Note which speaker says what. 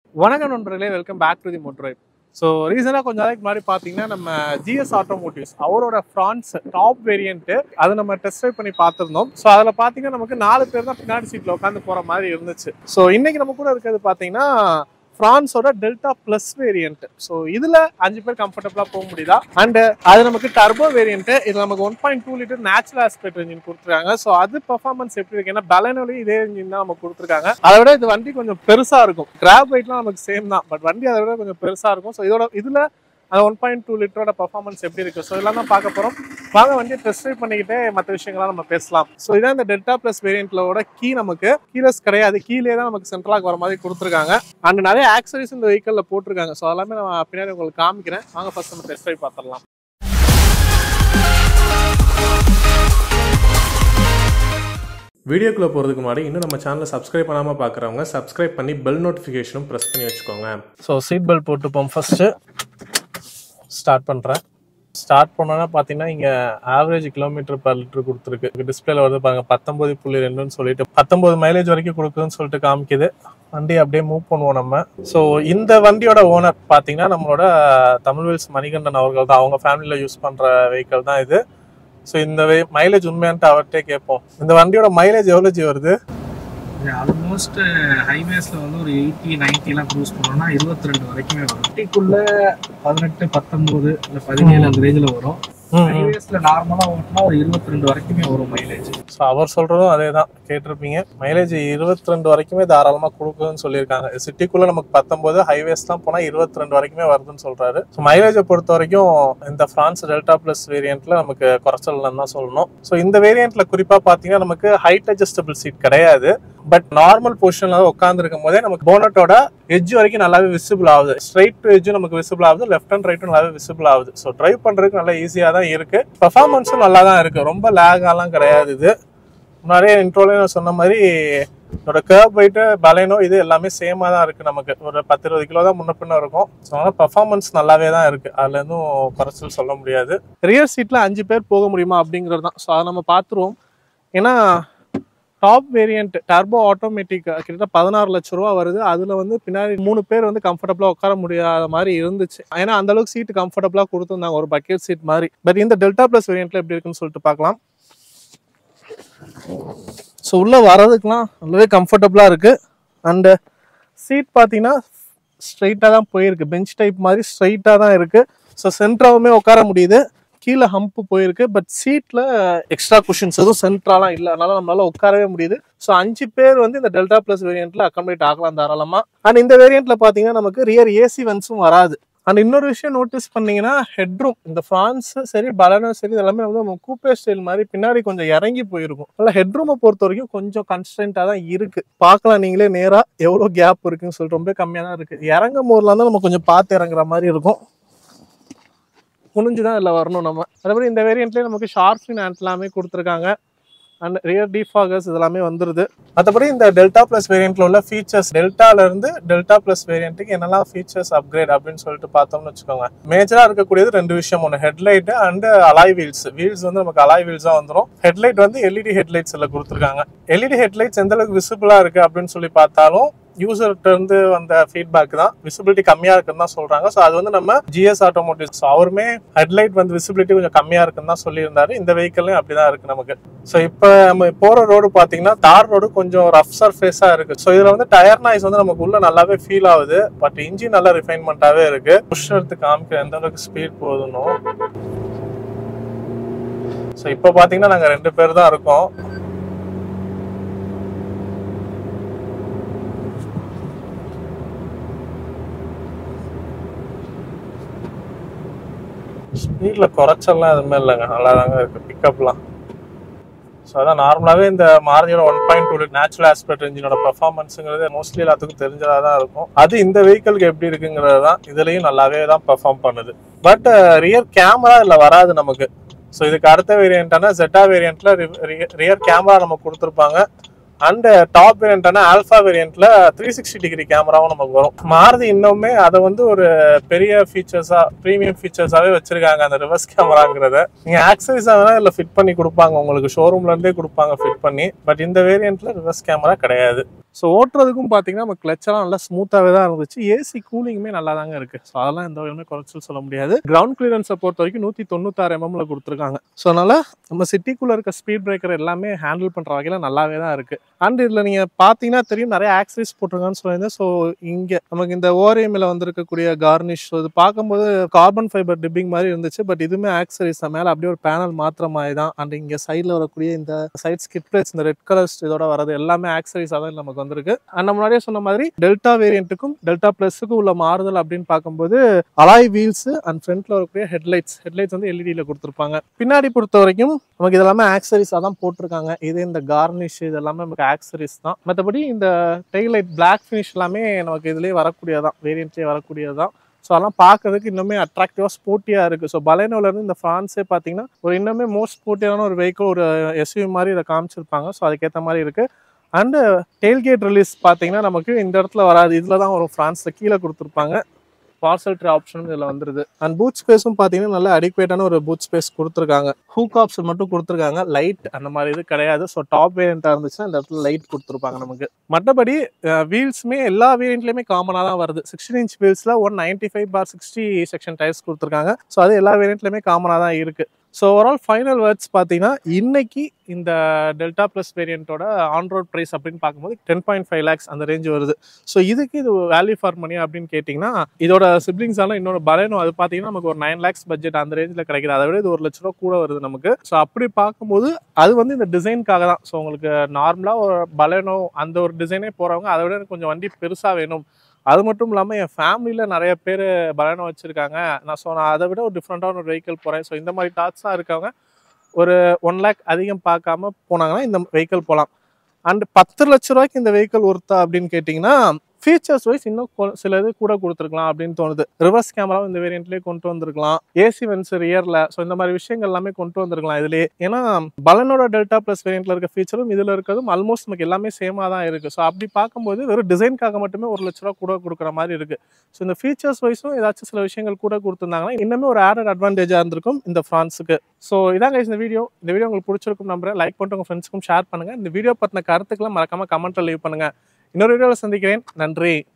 Speaker 1: வணக்கம் நண்பர்களே welcome back to the motor so ரீசெண்டாக கொஞ்ச நாளைக்கு முன்னாடி பார்த்தீங்கன்னா நம்ம ஜிஎஸ் ஆட்டோமோட்டிவ்ஸ் அவரோட ஃப்ரான்ஸ் டாப் வேரியன்ட்டு அதை நம்ம டெஸ்ட் ட்ரைவ் பண்ணி பார்த்துருந்தோம் ஸோ அதில் பார்த்தீங்கன்னா நமக்கு நாலு பேர் தான் பின்னாடி சீட்டில் உட்காந்து போகிற மாதிரி இருந்துச்சு ஸோ இன்னைக்கு நம்ம கூட இருக்கிறது பார்த்தீங்கன்னா ஃப்ரான்ஸோட டெல்டா ப்ளஸ் வேரியன்ட் ஸோ இதில் அஞ்சு பேர் கம்ஃபர்டபுளாக போக முடியுதா அண்ட் அது நமக்கு டர்போ வேரியன்ட் இது நமக்கு one point two litre natural aspect engine கொடுத்துருக்காங்க ஸோ அது பர்ஃபார்மன்ஸ் எப்படி இருக்கு ஏன்னா பலனோலையும் இதே இன்ஜின் தான் நமக்கு கொடுத்துருக்காங்க அதை விட இது வண்டி கொஞ்சம் பெருசாக இருக்கும் கிராப் வெயிட்லாம் நமக்கு சேம் தான் பட் வண்டி அதை விட கொஞ்சம் பெருசாக இருக்கும் ஸோ இதோட இதில் அந்த ஒன் பாயிண்ட் டூ லிட்டரோட பர்ஃபார்மன்ஸ் எப்படி இருக்கு ஸோ இதெல்லாம் தான் பார்க்க போகிறோம் வாங்க வண்டியை டெஸ்ட் ட்ரைவ் பண்ணிக்கிட்டே மற்ற விஷயங்கள்லாம் நம்ம பேசலாம் ஸோ இதான் இந்த டெல்டா ப்ளஸ் வேரியன்ட்லோட கீ நமக்கு கீலஸ் கிடையாது கீழே தான் நமக்கு சென்ட்ரலாக வர மாதிரி கொடுத்துருக்காங்க அண்ட் நிறைய ஆக்சரிஸ் இந்த வெஹிக்கலில் போட்டிருக்காங்க ஸோ எல்லாமே நான் பின்னாடி உங்களுக்கு காமிக்கிறேன் வாங்க ஃபர்ஸ்ட் நம்ம டெஸ்ட் ட்ரைவ் பார்த்துடலாம்
Speaker 2: வீடியோக்குள்ளே போகிறதுக்கு முன்னாடி இன்னும் நம்ம சேனலை சப்ஸ்கிரைப் பண்ணாமல் பார்க்குறவங்க சப்ஸ்கிரைப் பண்ணி பெல் நோட்டிஃபிகேஷனும் ப்ரெஸ் பண்ணி வச்சுக்கோங்க
Speaker 1: ஸோ சீட் பெல்ட் போட்டுப்போம் ஃபர்ஸ்ட்டு ஸ்டார்ட் பண்ணுறேன் ஸ்டார்ட் பண்ணோன்னா பார்த்தீங்கன்னா இங்கே ஆவரேஜ் கிலோமீட்டர் பர் லிட்டர் கொடுத்துருக்கு டிஸ்பிளேல வருது பாருங்க பத்தொம்பது புள்ளி ரெண்டுன்னு சொல்லிட்டு பத்தொம்பது மைலேஜ் வரைக்கும் கொடுக்குதுன்னு சொல்லிட்டு காமிக்குது வண்டி அப்படியே மூவ் பண்ணுவோம் நம்ம ஸோ இந்த வண்டியோட ஓனர் பார்த்தீங்கன்னா நம்மளோட தமிழ்வேல்ஸ் மணிகண்டன் அவர்கள் தான் அவங்க ஃபேமிலியில் யூஸ் பண்ணுற வெஹிக்கிள் தான் இது ஸோ இந்த மைலேஜ் உண்மையான்ட்டு அவர்கிட்டே கேட்போம் இந்த வண்டியோட மைலேஜ் எவ்வளோ ஜி வருது
Speaker 3: ஆல்மோஸ்ட் ஹைவேஸ்ல வந்து ஒரு எயிட்டி நைன்ட்டிலாம் க்ரூஸ் பண்ணோம்னா இருபத்தி ரெண்டு வரைக்குமே வரும் சிட்டிக்குள்ள பதினெட்டு பத்தொன்பது இல்லை பதினேழு அந்த ரேஞ்சில் வரும் ஹைவேஸ்ல நார்மலா ஓட்டினா ஒரு இருபத்தி ரெண்டு வரைக்குமே வரும் மைலேஜ்
Speaker 1: ஸோ அவர் சொல்றதும் அதே தான் கேட்டிருப்பீங்க மைலேஜ் இருபத்தி ரெண்டு வரைக்குமே தாராளமாக கொடுக்குதுன்னு சொல்லியிருக்காங்க சிட்டிக்குள்ள நமக்கு பத்தொன்பது ஹைவேஸ்லாம் போனால் இருபத்தி ரெண்டு வரைக்குமே வருதுன்னு சொல்றாரு ஸோ மைலேஜை பொறுத்த வரைக்கும் இந்த ஃப்ரான்ஸ் டெல்டா ப்ளஸ் வேரியண்ட்ல நமக்கு குறைச்சல்னு தான் சொல்லணும் ஸோ இந்த வேரியண்ட்ல குறிப்பாக பார்த்தீங்கன்னா நமக்கு ஹைட் அட்ஜஸ்டபிள் சீட் கிடையாது பட் நார்மல் பொசிஷன்ல உட்காந்துருக்கும் போதே நமக்கு போனட்டோட எட்ஜ் வரைக்கும் நல்லாவே விசிபிள் ஆகுது ஸ்ட்ரைட் டு எட்ஜும் நமக்கு விசிபிள் ஆகுது லெஃப்ட் அண்ட் ரைட்டும் நல்லாவே விசிபிள் ஆகுது ஸோ டிரைவ் பண்றதுக்கு நல்லா ஈஸியாக தான் இருக்கு பர்ஃபார்மன்ஸும் நல்லா தான் இருக்கு ரொம்ப லேகாலாம் கிடையாது இது நிறைய இன்ட்ரோலையும் நான் சொன்ன மாதிரி இதோட கேர்ப் வெயிட்டு பலைனோ இது எல்லாமே சேமாக தான் இருக்குது நமக்கு ஒரு பத்து இருபது கிலோ தான் முன்ன பின்ன இருக்கும் ஸோ அதனால் பர்ஃபார்மன்ஸ் நல்லாவே தான் இருக்குது அதில் எதுவும் குறைச்சல் சொல்ல முடியாது ரியர் சீட்டில் அஞ்சு பேர் போக முடியுமா அப்படிங்கிறது தான் ஸோ அதை நம்ம பார்த்துருவோம் ஏன்னா டாப் வேரியன்ட் டர்போ ஆட்டோமேட்டிக் கிட்டத்தட்ட பதினாறு லட்ச ரூபா வருது அதில் வந்து பின்னாடி மூணு பேர் வந்து கம்ஃபர்டபுளாக உட்கார முடியாத மாதிரி இருந்துச்சு ஏன்னா அந்த அளவுக்கு சீட்டு கம்ஃபர்டபுளாக கொடுத்துருந்தாங்க ஒரு பக்கெட் சீட் மாதிரி பட் இந்த டெல்டா ப்ளஸ் வேரியண்ட்ல எப்படி இருக்குன்னு சொல்லிட்டு பார்க்கலாம் ஸோ உள்ளே வர்றதுக்குலாம் நல்லாவே கம்ஃபர்டபுளாக இருக்குது அண்டு சீட் பார்த்தீங்கன்னா ஸ்ட்ரைட்டாக தான் போயிருக்கு பெஞ்ச் டைப் மாதிரி ஸ்ட்ரைட்டாக தான் இருக்குது ஸோ சென்ட்ராவுமே உட்கார முடியுது கீழே ஹம்ப் போயிருக்கு பட் சீட்டில் எக்ஸ்ட்ரா குஷன்ஸ் எதுவும் சென்ட்ராலாம் இல்லை அதனால நம்மளால உட்காரவே முடியுது ஸோ அஞ்சு பேர் வந்து இந்த டெல்டா ப்ளஸ் வேரியண்ட்டில் அக்கமடேட் ஆகலாம் தாராளமாக அண்ட் இந்த வேரியண்ட்டில் பார்த்தீங்கன்னா நமக்கு ரியர் ஏசி வென்ஸும் வராது அண்ட் இன்னொரு விஷயம் நோட்டீஸ் பண்ணீங்கன்னா ஹெட்ரூம் இந்த ஃப்ரான்ஸ் சரி பலனும் சரி இதெல்லாமே வந்து நம்ம கூப்பே ஸ்டைல் மாதிரி பின்னாடி கொஞ்சம் இறங்கி போயிருக்கும் அதனால் ஹெட்ரூமை பொறுத்த வரைக்கும் கொஞ்சம் கன்ஸ்டன்ட்டாக தான் இருக்கு பார்க்கலாம் நீங்களே நேராக எவ்வளோ கேப் இருக்குன்னு சொல்லிட்டு ரொம்ப கம்மியாக தான் இருக்கு இறங்கும் போதுலாம் தான் நம்ம கொஞ்சம் பார்த்து இறங்குற மாதிரி இருக்கும் குனிஞ்சு தான் இதில் வரணும் நம்ம அதேபடி இந்த வேரியண்ட்லேயே நமக்கு ஷார்ப்ஸின் ஆண்ட் எல்லாமே கொடுத்துருக்காங்க அண்ட் ரியர் டிஃபாகர்ஸ் இதெல்லாமே வந்துருது மற்றபடி இந்த டெல்டா ப்ளஸ் வேரியண்ட்ல உள்ள ஃபீச்சர்ஸ் டெல்டால இருந்து டெல்டா ப்ளஸ் வேரியண்ட்டுக்கு என்னெல்லாம் ஃபீச்சர்ஸ் அப்கிரேட் அப்படின்னு சொல்லிட்டு பார்த்தோம்னு வச்சுக்கோங்க மேஜரா இருக்கக்கூடியது ரெண்டு விஷயம் ஒன்று headlight and alloy wheels wheels வந்து நமக்கு அலாய் வீல்ஸா வந்துடும் ஹெட்லைட் வந்து எல்இடி ஹெட்லைட்ஸ் எல்லாம் கொடுத்துருக்காங்க எல்இடி ஹெட்லைட்ஸ் எந்த அளவுக்கு விசிபிளா இருக்கு அப்படின்னு சொல்லி பார்த்தாலும் யூசர்கிட்ட இருந்து வந்த ஃபீட்பேக் தான் விசிபிலிட்டி கம்மியா இருக்குன்னு தான் சொல்றாங்க ஸோ அது வந்து நம்ம ஜிஎஸ் ஆட்டோமோட்டிவ்ஸ் அவருமே ஹெட்லைட் வந்து விசிபிலிட்டி கொஞ்சம் கம்மியா இருக்குன்னு தான் சொல்லியிருந்தாரு இந்த வெஹிக்கிள்லையும் அப்படிதான் இருக்கு நமக்கு ஸோ இப்போ நம்ம போற ரோடு பாத்தீங்கன்னா தார் ரோடு கொஞ்சம் ரஃப் சர்ஃபேஸா இருக்கு ஸோ இதுல வந்து டயர் நாய்ஸ் வந்து நமக்கு உள்ள நல்லாவே ஃபீல் ஆகுது பட் இன்ஜின் நல்லா ரிஃபைன்மெண்ட்டாவே இருக்கு புஷ் எடுத்து காமிக்க எந்த அளவுக்கு ஸ்பீட் போகுதுன்னு ஸோ இப்போ பாத்தீங்கன்னா நாங்க ரெண்டு பேர் தான் இருக்கோம் ஸ்பீடில் குறைச்சல்லாம் எதுவுமே இல்லைங்க நல்லா தாங்க இருக்குது பிக்கப்லாம் ஸோ அதான் நார்மலாகவே இந்த மாருதியோட one point two natural aspect இன்ஜினோட பர்ஃபார்மன்ஸுங்கிறது மோஸ்ட்லி எல்லாத்துக்கும் தெரிஞ்சதாக தான் இருக்கும் அது இந்த வெஹிக்கிளுக்கு எப்படி இருக்குங்கிறது தான் இதுலேயும் நல்லாவே தான் பெர்ஃபார்ம் பண்ணுது பட் ரியர் கேமரா இதில் வராது நமக்கு ஸோ இதுக்கு அடுத்த வேரியண்ட்டான ஜெட்டா வேரியண்ட்ல ரியர் கேமரா நமக்கு கொடுத்துருப்பாங்க அண்ட் டாப் வேரியண்டான ஆல்ஃபா வேரியண்ட்ல த்ரீ சிக்ஸ்டி டிகிரி கேமராவும் நமக்கு வரும் மாருதி இன்னுமே அதை வந்து ஒரு பெரிய ஃபீச்சர்ஸா ப்ரீமியம் ஃபீச்சர்ஸாவே வச்சிருக்காங்க அந்த ரிவர்ஸ் கேமராங்கிறத நீங்க ஆக்சரிஸா வேணா இதுல ஃபிட் பண்ணி கொடுப்பாங்க உங்களுக்கு ஷோரூம்ல இருந்தே கொடுப்பாங்க ஃபிட் பண்ணி பட் இந்த வேரியண்ட்ல ரிவர்ஸ் கேமரா கிடையாது ஸோ ஓட்டுறதுக்கும் பார்த்தீங்கன்னா நம்ம கிளச்செல்லாம் நல்லா ஸ்மூத்தாகவே தான் இருந்துச்சு ஏசி கூலிங்குமே நல்லா தாங்க இருக்குது ஸோ அதெல்லாம் எந்த வகையுமே குறைச்சல் சொல்ல முடியாது கிரவுண்ட் கிளியரன்ஸை பொறுத்த வரைக்கும் நூற்றி தொண்ணூத்தாறு எம்எம்ல கொடுத்துருக்காங்க ஸோ அதனால் நம்ம சிட்டிக்குள்ளே இருக்க ஸ்பீட் பிரேக்கர் எல்லாமே ஹேண்டில் பண்ணுற வகையில் நல்லாவே தான் இருக்குது அண்ட் இதில் நீங்கள் பார்த்தீங்கன்னா தெரியும் நிறைய ஆக்சரிஸ் போட்டிருக்கான்னு சொல்லியிருந்தேன் ஸோ இங்கே நமக்கு இந்த ஓரியமில் வந்திருக்கக்கூடிய கார்னிஷ் ஸோ இது பார்க்கும்போது கார்பன் ஃபைபர் டிப்பிங் மாதிரி இருந்துச்சு பட் இதுவுமே ஆக்சரிஸ் தான் மேலே அப்படியே ஒரு பேனல் மாத்திர மாதிரி தான் அண்ட் இங்கே சைடில் வரக்கூடிய இந்த சைட் ஸ்கிட் பிளேட்ஸ் இந்த ரெட் கலர்ஸ் இதோட வரது எல்லாமே ஆக்சரிஸாக தான் நமக்கு வந்திருக்கு அண்ட் நம்ம முன்னாடியே சொன்ன மாதிரி டெல்டா வேரியண்ட்டுக்கும் டெல்டா ப்ளஸுக்கும் உள்ள மாறுதல் அப்படின்னு பார்க்கும்போது அலாய் வீல்ஸ் அண்ட் ஃப்ரண்ட்ல வரக்கூடிய ஹெட்லைட்ஸ் ஹெட்லைட்ஸ் வந்து எல்இடியில் கொடுத்துருப்பாங்க பின்னாடி பொறுத்த வரைக்கும் நமக்கு இது எல்லாமே ஆக்சரிஸாக தான் போட்டிருக்காங்க இது இந்த கார்னிஷ் இது எல்லாமே நமக்கு ஆக்சரிஸ் தான் மற்றபடி இந்த டெய்ல் லைட் பிளாக் ஃபினிஷ் எல்லாமே நமக்கு இதுலேயே வரக்கூடியதான் வேரியண்ட்லேயே வரக்கூடியதான் ஸோ அதெல்லாம் பார்க்கறதுக்கு இன்னுமே அட்ராக்டிவாக ஸ்போர்ட்டியாக இருக்குது ஸோ பலேனோலேருந்து இந்த ஃப்ரான்ஸே பார்த்தீங்கன்னா ஒரு இன்னுமே மோஸ்ட் ஸ்போர்ட்டியான ஒரு வெஹிக்கிள் ஒரு எஸ்யூ மாதிரி இதை காமிச்சிருப்பாங்க ஸோ அதுக்கேற்ற மாதிரி இருக்குது அண்டு டெயில்கேட் ரிலீஸ் பார்த்தீங்கன்னா நமக்கு இந்த இடத்துல வராது இதில் தான் வரும் ஃப்ரான்ஸில் கீழே கொடுத்துருப்பாங்க பார்சல் ட்ரே ஆப்ஷனும் இதில் வந்துருது அண்ட் பூட் ஸ்பேஸும் பார்த்தீங்கன்னா நல்ல அடிக்குவேட்டான ஒரு பூட் ஸ்பேஸ் கொடுத்துருக்காங்க ஹூக் ஆப்ஷன் மட்டும் கொடுத்துருக்காங்க லைட் அந்த மாதிரி இது கிடையாது ஸோ டாப் வேரியண்ட்டாக இருந்துச்சுன்னா இந்த இடத்துல லைட் கொடுத்துருப்பாங்க நமக்கு மற்றபடி வீல்ஸுமே எல்லா வேரியண்ட்லையுமே காமனாக தான் வருது சிக்ஸ்டீன் இன்ச் வீல்ஸில் ஒன் நைன்டி ஃபைவ் பார் சிக்ஸ்டி செக்ஷன் டயர்ஸ் கொடுத்துருக்காங்க ஸோ அது எல்லா வேரியண்ட்லையுமே காமனாக தான் இருக்குது ஸோ ஓவரால் ஃபைனல் வேர்ட்ஸ் பார்த்தீங்கன்னா இன்னைக்கு இந்த டெல்டா ப்ளஸ் வேரியண்ட்டோட ஆன் ரோட் ப்ரைஸ் அப்படின்னு பார்க்கும்போது டென் பாயிண்ட் ஃபைவ் லேக்ஸ் அந்த ரேஞ்ச் வருது ஸோ இதுக்கு இது வேல்யூ ஃபார் மணி அப்படின்னு கேட்டிங்கன்னா இதோட சிப்ளிங்ஸ் எல்லாம் இன்னொரு பலேனோ அது பார்த்தீங்கன்னா நமக்கு ஒரு நைன் லேக்ஸ் பட்ஜெட் அந்த ரேஞ்சில் கிடைக்குது அதை விட இது ஒரு லட்ச ரூபா கூட வருது நமக்கு ஸோ அப்படி பார்க்கும்போது அது வந்து இந்த டிசைனுக்காக தான் ஸோ உங்களுக்கு நார்மலாக ஒரு பலேனோ அந்த ஒரு டிசைனே போகிறவங்க அதை விட எனக்கு கொஞ்சம் வண்டி பெருசாக வேணும் அது மட்டும் இல்லாமல் என் ஃபேமிலியில் நிறைய பேர் பலனை வச்சுருக்காங்க நான் ஸோ நான் அதை விட ஒரு டிஃப்ரெண்ட்டான ஒரு வெஹிக்கிள் போகிறேன் ஸோ இந்த மாதிரி தாட்ஸாக இருக்கவங்க ஒரு ஒன் லேக் அதிகம் பார்க்காம போனாங்கன்னா இந்த வெஹிக்கிள் போகலாம் அண்ட் பத்து லட்ச ரூபாய்க்கு இந்த வெஹிக்கிள் ஒருத்தா அப்படின்னு கேட்டிங்கன்னா ஃபீச்சர்ஸ் வைஸ் இன்னும் கொ- சில இது கூட கொடுத்துருக்கலாம் அப்படின்னு தோணுது ரிவர்ஸ் கேமராவும் இந்த வேரியண்ட்லேயே கொண்டு வந்திருக்கலாம் ஏசி வென்ஸ் ரியரில் ஸோ இந்த மாதிரி விஷயங்கள் எல்லாமே கொண்டு வந்திருக்கலாம் இதுலேயே ஏன்னா பலனோட டெல்டா ப்ளஸ் வேரியண்ட்ல இருக்க ஃபீச்சரும் இதில் இருக்கிறதும் ஆல்மோஸ்ட் நமக்கு எல்லாமே சேமாக தான் இருக்குது ஸோ அப்படி பார்க்கும்போது வெறும் டிசைனுக்காக மட்டுமே ஒரு லட்ச ரூபா கூட கொடுக்குற மாதிரி இருக்குது ஸோ இந்த ஃபீச்சர்ஸ் வைஸும் ஏதாச்சும் சில விஷயங்கள் கூட கொடுத்துருந்தாங்கன்னா இன்னுமே ஒரு ஆடட் அட்வான்டேஜாக இருந்திருக்கும் இந்த ஃப்ரான்ஸுக்கு ஸோ இதான் guys இந்த வீடியோ இந்த வீடியோ உங்களுக்கு பிடிச்சிருக்கும் நம்புறேன் லைக் பண்ணிட்டு உங்கள் ஃப்ரெண்ட்ஸ்க்கும் ஷேர் பண்ணுங்கள் இந்த வீடியோ பற்றின கருத்துக்களை மறக்காமல் கமெண்ட்டில் லீவ் பண்ணுங்கள் இன்னொரு வீடியோவில் சந்திக்கிறேன் நன்றி